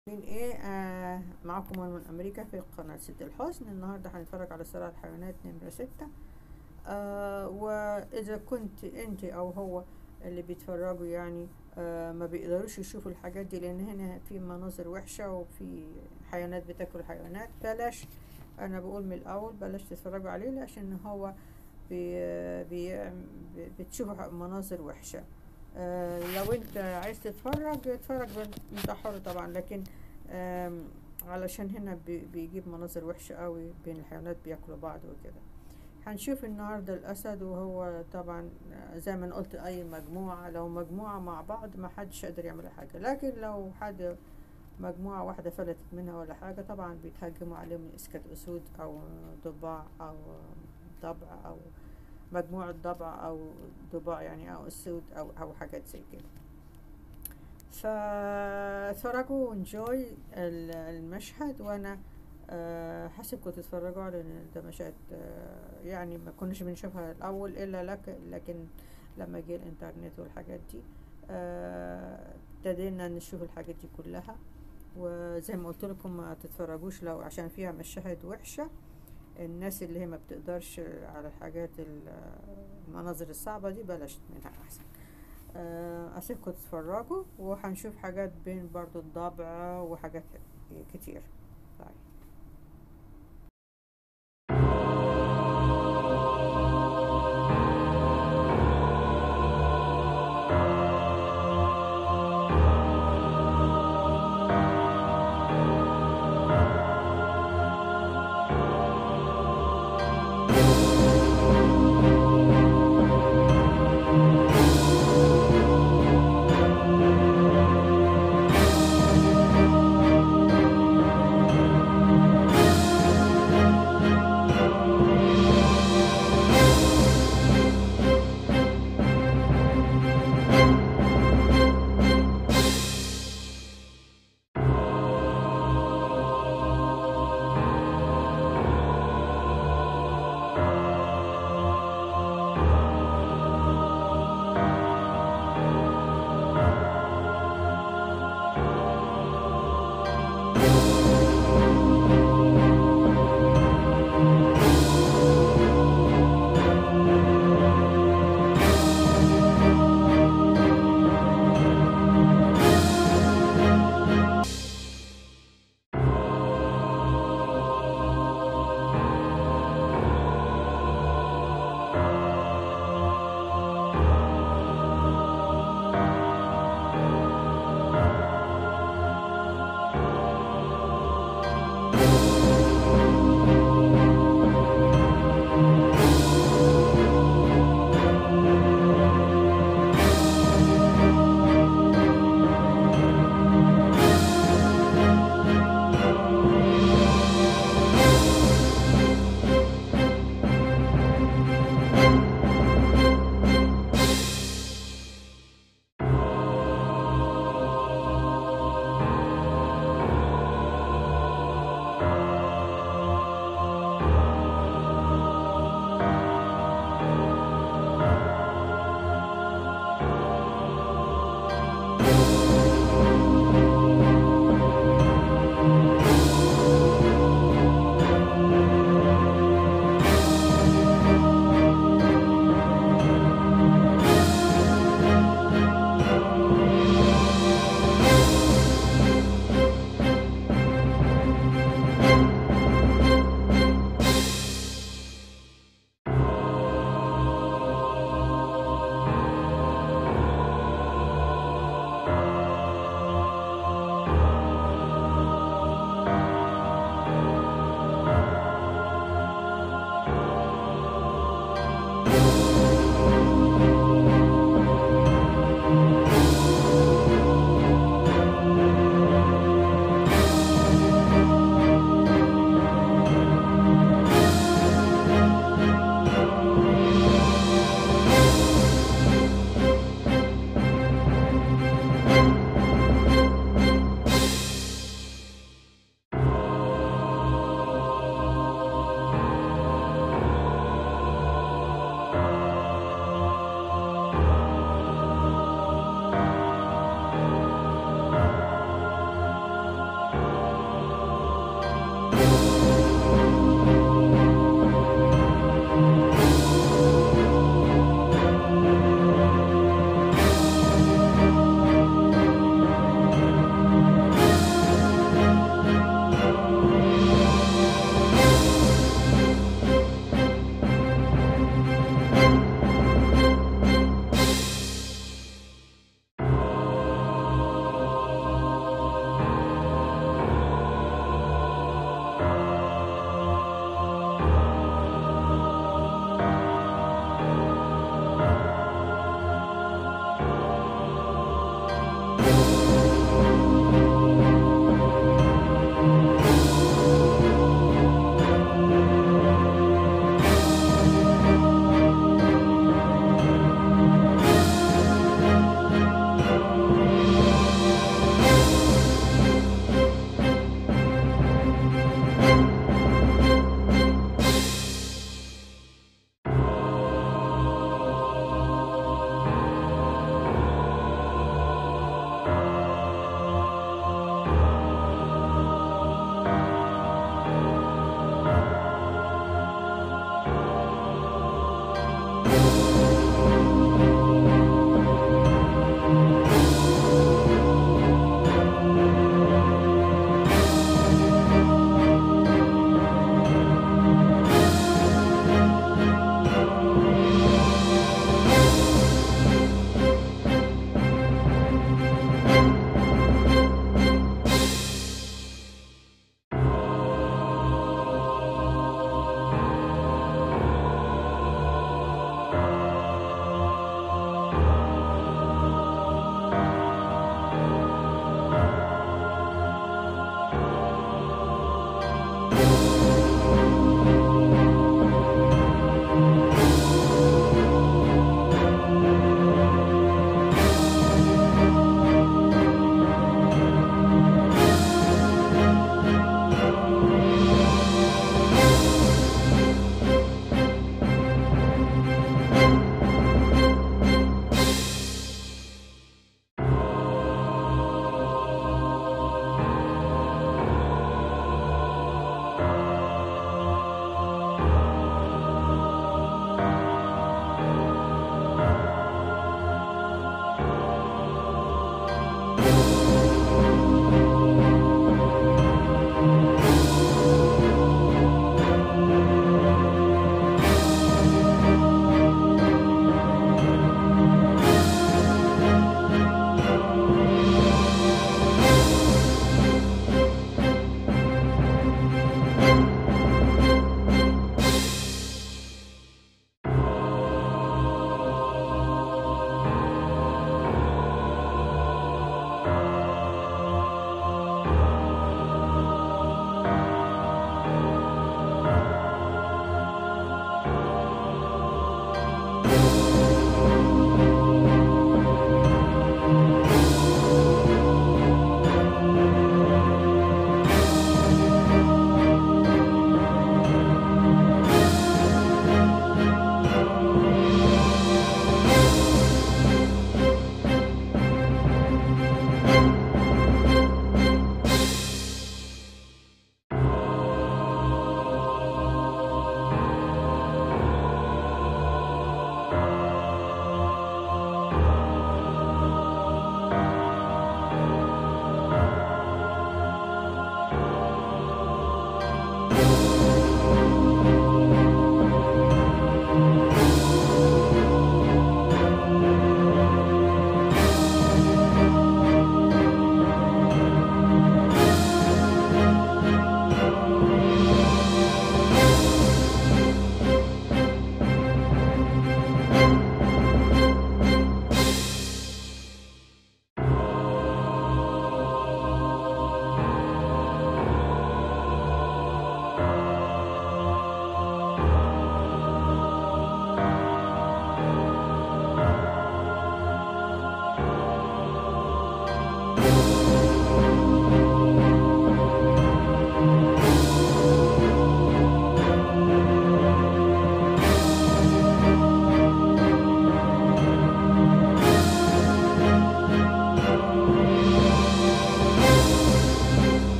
عاملين ايه آه معاكم أنا من امريكا في قناة ست الحسن النهاردة هنتفرج على صراع الحيوانات نمرة ستة آه واذا كنت انت او هو اللي بيتفرجوا يعني آه ما بيقدروش يشوفوا الحاجات دي لان هنا في مناظر وحشة وفي حيوانات بتاكل حيوانات بلاش انا بقول من الاول بلاش تتفرجوا عليه عشان هو بي بي بتشوفوا مناظر وحشة آه لو انت عايز تتفرج اتفرج انت حر طبعا لكن علشان هنا بي بيجيب مناظر وحشة قوي بين الحيوانات بياكلوا بعض وكده هنشوف النهاردة الأسد وهو طبعا زي ما أنا قلت أي مجموعة لو مجموعة مع بعض ما حدش قادر يعمل حاجة لكن لو حد مجموعة واحدة فلتت منها ولا حاجة طبعا بيتهجموا عليهم إسكات أسود أو ضباع أو ضبع أو مجموعة ضبع أو ضباع يعني أو أسود أو أو حاجات زي كده فاتفرجوا وانجوي المشهد وأنا حسبكم تتفرجوا على ده مشهد يعني ما كناش بنشوفها الأول إلا لك لكن لما جه الإنترنت والحاجات دي ابتدينا نشوف الحاجات دي كلها وزي ما قلت لكم ما تتفرجوش لو عشان فيها مشاهد وحشه الناس اللي هي ما بتقدرش على الحاجات المناظر الصعبة دي بلاش منها أحسن أسيبكم تتفرجوا وهنشوف حاجات بين برضو الضبع وحاجات كتير باي